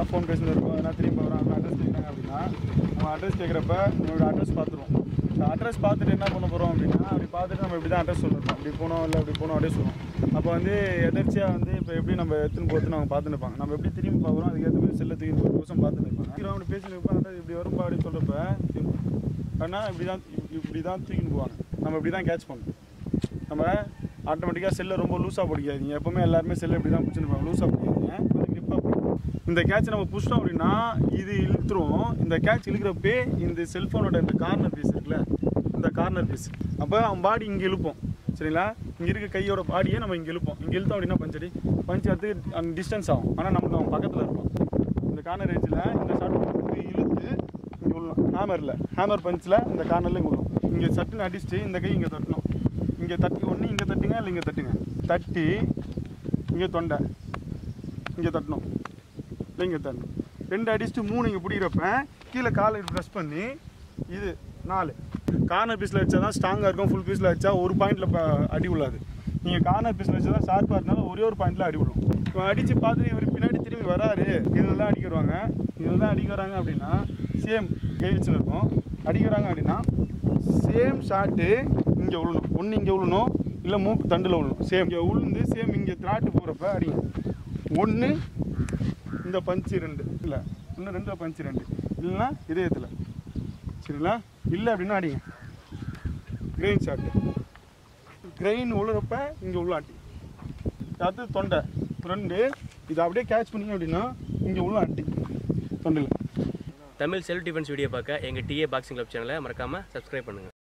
phone பேசிட்டு இருக்கோம் எதனா திரும்பி வரோம் அந்த அட்ரஸ் கேட்குறாங்க அப்படின்னா நம்ம அட்ரஸ் கேட்குறப்ப நம்மளோட அட்ரஸ் பார்த்துருவோம் இந்த அட்ரஸ் பார்த்துட்டு என்ன பண்ண போகிறோம் அப்படின்னா அப்படி பார்த்துட்டு நம்ம இப்படி தான் அட்ரஸ் சொல்லிருப்போம் இப்படி போனோம் இல்லை இப்படி போனோம் அப்படியே சொல்லுவோம் அப்போ வந்து எதர்ச்சியாக வந்து இப்போ எப்படி நம்ம எடுத்துன்னு போகிறது அவங்க பார்த்துன்னு இருப்பாங்க நம்ம எப்படி திரும்பி பார்க்குறோம் அதுக்கேற்ற மாதிரி செல்ல தூக்கி ஒரு வருஷம் பார்த்துன்னு இருப்பாங்க ஹீரோ அப்படி பேசிட்டு இருப்பாங்க இப்படி வரும்பா அப்படின்னு சொல்கிறப்ப ஆனால் இப்படி தான் இப்படி தான் தூக்கின்னு போவாங்க நம்ம இப்படி தான் கேட்ச் பண்ணணும் நம்ம ஆட்டோமேட்டிக்காக செல்லை ரொம்ப லூஸாக பிடிக்காதீங்க எப்போவுமே எல்லாருமே செல்லை இப்படி தான் பிடிச்சிருப்பாங்க லூஸாக பிடிக்காதீங்க கொஞ்சம் கிரிப்பாக பிடிக்கும் இந்த கேட்ச் நம்ம புஷ்டோம் அப்படின்னா இது இழுத்துரும் இந்த கேட்ச் இழுக்கிறப்பே இந்த செல்ஃபோனோட இந்த கார்னர் பீஸ் இருக்குல்ல இந்த கார்னர் பீஸ் அப்போ அவன் பாடி இங்கே இழுப்போம் சரிங்களா இங்கே இருக்க கையோட பாடியை நம்ம இங்கே இழுப்போம் இங்கே இழுத்தோம் அப்படின்னா பஞ்சடி பஞ்ச் எடுத்து அந்த டிஸ்டன்ஸ் ஆகும் ஆனால் நம்ம அவன் பக்கத்தில் இருப்போம் இந்த கார்னர் ஏஜில் இந்த ஷார்ட் இழுத்து இங்கே உள்ளோம் ஹேமரில் ஹேமர் பஞ்சில் இந்த கார்னரில் இங்கே உள்ளோம் இங்கே சட்டுன்னு அடிச்சுட்டு இந்த கை இங்கே தட்டணும் இங்கே தட்டி ஒன்று இங்கே தட்டுங்க இல்லை இங்கே தட்டுங்க தட்டி இங்கே தொண்டை இங்கே தட்டணும் இல்லை இங்கே தட்டணும் ரெண்டு அடிச்சுட்டு மூணு இங்கே பிடிக்கிறப்ப கீழே காலை ப்ரெஸ் பண்ணி இது நாலு கார்னர் பீஸில் வச்சா தான் ஸ்ட்ராங்காக இருக்கும் ஃபுல் பீஸில் வச்சா ஒரு பாயிண்டில் அடி விழாது நீங்கள் கார்னர் பீஸில் வச்சா தான் ஷார்ப்பாக இருந்தாலும் ஒரே ஒரு பாயிண்டில் அடி விடும் இப்போ அடித்து பார்த்துட்டு இவர் பின்னாடி திரும்பி வராரு இதில் தான் அடிக்கிறாங்க இதில் தான் அடிக்கிறாங்க அப்படின்னா சேம் கை வச்சுன்னு இருக்கும் அடிக்கிறாங்க அப்படின்னா சேம் ஷாட்டு இங்கே விழணும் ஒன்று இங்கே விழணும் இல்லை மூக்கு தண்டில் விழணும் சேம் இங்கே உளுந்து சேம் இங்கே திராட்டு போகிறப்ப அடிங்க ஒன்று இந்த பஞ்சு ரெண்டு இல்லை இன்னும் ரெண்டு பஞ்சு ரெண்டு இல்லைன்னா இதயத்தில் சரிங்களா இல்லை அப்படின்னா அடிங்க கிரெயின் ஷாட்டு கிரெயின் உழுறப்ப இங்கே உள்ள அடி அது தொண்டை ரெண்டு இதை அப்படியே கேட்ச் பண்ணீங்க அப்படின்னா இங்கே உள்ள அடி தொண்டையில் தமிழ் செல்ஃப் டிஃபென்ஸ் வீடியோ பார்க்க எங்கள் டிஏ பாக்ஸிங் கிளப் சேனலை மறக்காமல் சப்ஸ்கிரைப் பண்ணுங்கள்